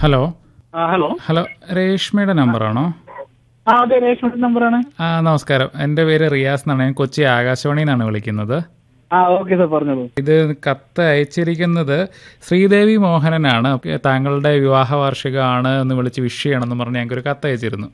Hello ആ hello hello രേഷ്മയുടെ നമ്പറാണോ ആ അതെ രേഷ്മയുടെ നമ്പറാണ് ആ നമസ്കാരം എൻ്റെ പേര് റിയാസ് എന്നാണ് ഞാൻ കൊച്ചി ആകാശവാണി എന്നാണ് വിളിക്കുന്നത് ആ ഓക്കെ സാർ പറഞ്ഞോളൂ ഇത് കത്ത് അയച്ചിരിക്കുന്നത് ശ്രീദേവി മോഹനനാണ് താങ്കളുടെ വിവാഹ വാർഷികമാണ് എന്ന് വിളിച്ച് വിഷ് ചെയ്യണമെന്ന് പറഞ്ഞ് ഞങ്ങൾക്ക് ഒരു കത്ത് അയച്ചിരുന്നു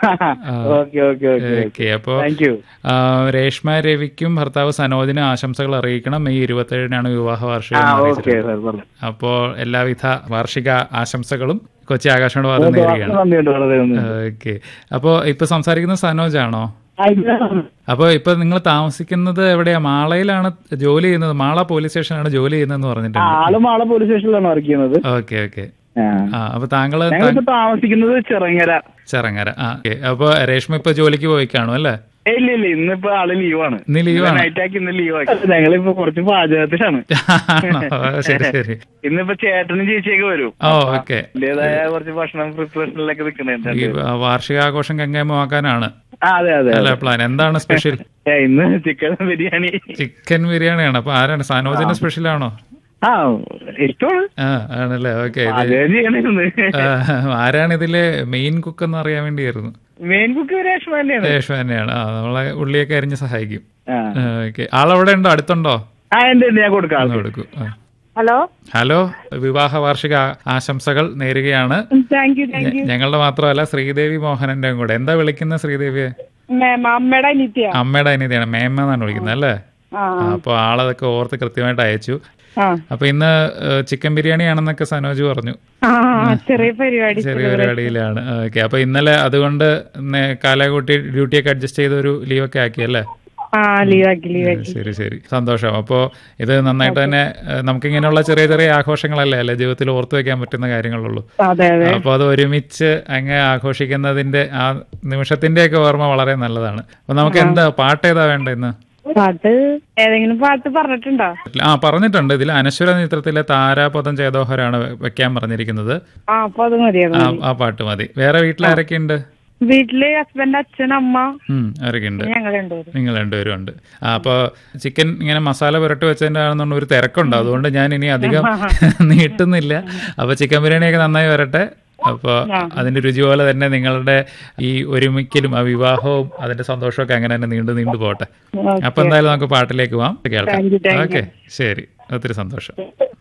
ഓക്കെ ഓക്കെ ഓക്കെ ഓക്കെ അപ്പോൾ താങ്ക് യു രേഷ്മ രവിക്കും ഭർത്താവ് സനോജിനും ആശംസകൾ അറിയിക്കണം മെയ് ഇരുപത്തേഴിനാണ് വിവാഹ വാർഷികം ആ എന്ന് ഓക്കെ അറിയിച്ചിട്ടുണ്ട്. സാർ പറഞ്ഞു അപ്പോൾ എല്ലാവിധ വാർഷിക ആശംസകളും കൊച്ചി ആകാശവാണി ഭാഗത്ത് നേരുകയാണ് നന്ദിയുണ്ട് വളരെ നന്ദി ഓക്കെ അപ്പോൾ ഇപ്പൊ സംസാരിക്കുന്നത് സനോജാണോ ആ, ഇതിലാണ്. അപ്പോൾ ഇപ്പൊ നിങ്ങൾ താമസിക്കുന്നത് എവിടെയാ മാളയിലാണ് ജോലി ചെയ്യുന്നത് മാള പോലീസ് സ്റ്റേഷനാണ് ജോലി ചെയ്യുന്നതെന്ന് ആ, പറഞ്ഞിട്ടുണ്ട് ആള് മാള പോലീസ് സ്റ്റേഷനിലാണ് വർക്ക് ചെയ്യുന്നത് ഓക്കെ ഓക്കെ ആ. ആ അപ്പൊ താങ്കള് ത- ഞങ്ങളിപ്പോ താമസിക്കുന്നത് ചിറങ്ങര ചെറങ്ങര ആ ഓക്കെ അപ്പൊ രേഷ്മ ഇപ്പൊ ജോലിക്ക് പോയി കാണും അല്ലേ ഏയ്, ഇല്ല ഇല്ല ഇന്നിപ്പോ ആള് ലീവാണ് ഇന്ന് ലീവാണ് നൈറ്റ് ആക്കി ഇന്ന് ലീവാക്കി ഞങ്ങളിപ്പോ കുറച്ച് പാചകത്തിലാണ് ആണോ? ശരി ശരി ഇന്നിപ്പോ ചേട്ടനും ചേച്ചിയൊക്കെ വരും ഓ ഓക്കെ അതിന്റേതായ കുറച്ച് ഭക്ഷണം പ്രിപ്പറേഷനിലൊക്കെ നിൽക്കുന്നുണ്ട് ഈ വാർഷികാഘോഷം കെങ്കേമമാക്കാനാണ് ആ അതെ അതെ അല്ല പ്ലാൻ എന്താണ് സ്പെഷ്യൽ ഏ, ഇന്ന് ചിക്കൻ ബിരിയാണി ചിക്കൻ ബിരിയാണിയാണ് അപ്പൊ ആരാണ് സനോജിന്റെ സ്പെഷ്യൽ ആണോ ആ ഇഷ്ടമാണ് ആ ആണല്ലേ ഓക്കെ ഇത് പാചകം ചെയ്യണിന്ന് ആ, ആരാണ് ഇതിലെ മെയിൻ കുക്ക് എന്ന് അറിയാൻ വേണ്ടിയായിരുന്നു മെയിൻ കുക്ക് രേഷ്മ തന്നെയാണ് രേഷ്മ തന്നെയാണ് ആ നമ്മളെ ഉള്ളിയൊക്കെ അരിഞ്ഞ് സഹായിക്കും ആ. ഓക്കെ ആളവിടെ ഉണ്ടോ അടുത്തുണ്ടോ ആ ഉണ്ട് ഉണ്ട്, ഞാൻ കൊടുക്കാം ഒന്ന് കൊടുക്കൂ ആ. ഹലോ ഹലോ വിവാഹ വാർഷിക ആ- ആശംസകൾ നേരുകയാണ് താങ്ക് യു താങ്ക് യു ഞ- ഞങ്ങളുടെ മാത്രമല്ല ശ്രീദേവി മോഹനന്റെ കൂടെ എന്താ വിളിക്കുന്ന ശ്രീദേവിയെ മാം അമ്മയുടെ അനിത്യ അമ്മയുടെ അനിയതിയാണ് മേമ്മ എന്നാണ് വിളിക്കുന്നത് അല്ലേ ആ അപ്പൊ ആളതൊക്കെ ഓർത്ത് കൃത്യമായിട്ട് അയച്ചു ആ അപ്പൊ ഇന്ന് ഏഹ്, ചിക്കൻ ബിരിയാണി ആണെന്നൊക്കെ സനോജ് പറഞ്ഞു ആ ചെറിയ പരിപാടി ചെറിയ പരിപാടിയിലാണ് ഓക്കെ അപ്പൊ ഇന്നലെ അതുകൊണ്ട് നേ- കാലാകൂട്ടി ഡ്യൂട്ടിയൊക്കെ അഡ്ജസ്റ്റ് ചെയ്ത ഒരു ലീവൊക്കെ ആക്കിയല്ലേ ആ ലീവാക്കി ലീവാക്കി ശരി ശരി സന്തോഷം അപ്പോൾ ഇത് നന്നായിട്ട് തന്നെ ഏഹ്, നമുക്ക് ഇങ്ങനെയുള്ള ചെറിയ ചെറിയ ആഘോഷങ്ങളല്ലേ അല്ലേ ജീവിതത്തിൽ ഓർത്തു വെക്കാൻ പറ്റുന്ന കാര്യങ്ങളുള്ളൂ അതെ അതെ അപ്പോൾ അത് ഒരുമിച്ച് അങ്ങ് ആഘോഷിക്കുന്നതിന്റെ ആ നിമിഷത്തിന്റെ ഒക്കെ ഓർമ്മ വളരെ നല്ലതാണ് അപ്പൊ നമുക്ക് എന്താ പാട്ട് ഏതാ വേണ്ട ഇന്ന് പാട്ട് ഏതെങ്കിലും പാട്ട് പറഞ്ഞിട്ടുണ്ടോ ആ പറഞ്ഞിട്ടുണ്ട് ഇതിൽ അനശ്വര ചിത്രത്തിലെ താരാപദം ചേതോഹരാണ് വെക്കാൻ പറഞ്ഞിരിക്കുന്നത് ആ അപ്പൊ അത് മതിയത് ആ ആ പാട്ട് മതി വേറെ വീട്ടിൽ ഉണ്ട് വീട്ടില് ഹസ്ബൻഡ് അച്ഛൻ അമ്മ ഉം ആരൊക്കെ ഉണ്ട് ഞങ്ങൾ രണ്ടുപേരും നിങ്ങൾ രണ്ടുപേരും ഉണ്ട് ആ അപ്പോൾ ചിക്കൻ ഇങ്ങനെ മസാല പുരട്ടി വെച്ചതിൻ്റെ ആണെന്നുണ്ട് ഒരു തിരക്കുണ്ട് അതുകൊണ്ട് ഞാൻ ഇനി അധികം നീട്ടുന്നില്ല അപ്പോൾ ചിക്കൻ ബിരിയാണിയൊക്കെ നന്നായി വരട്ടെ അപ്പോൾ അതിന്റെ രുചി പോലെ തന്നെ നിങ്ങളുടെ ഈ ഒരുമിക്കലും ആ വിവാഹവും അതിന്റെ സന്തോഷമൊക്കെ അങ്ങനെ തന്നെ നീണ്ടു നീണ്ടു പോട്ടെ അപ്പൊ എന്തായാലും നമുക്ക് പാട്ടിലേക്ക് പോവാം കേൾക്കാം Thank you, thank you. Okay ശരി ഒത്തിരി സന്തോഷം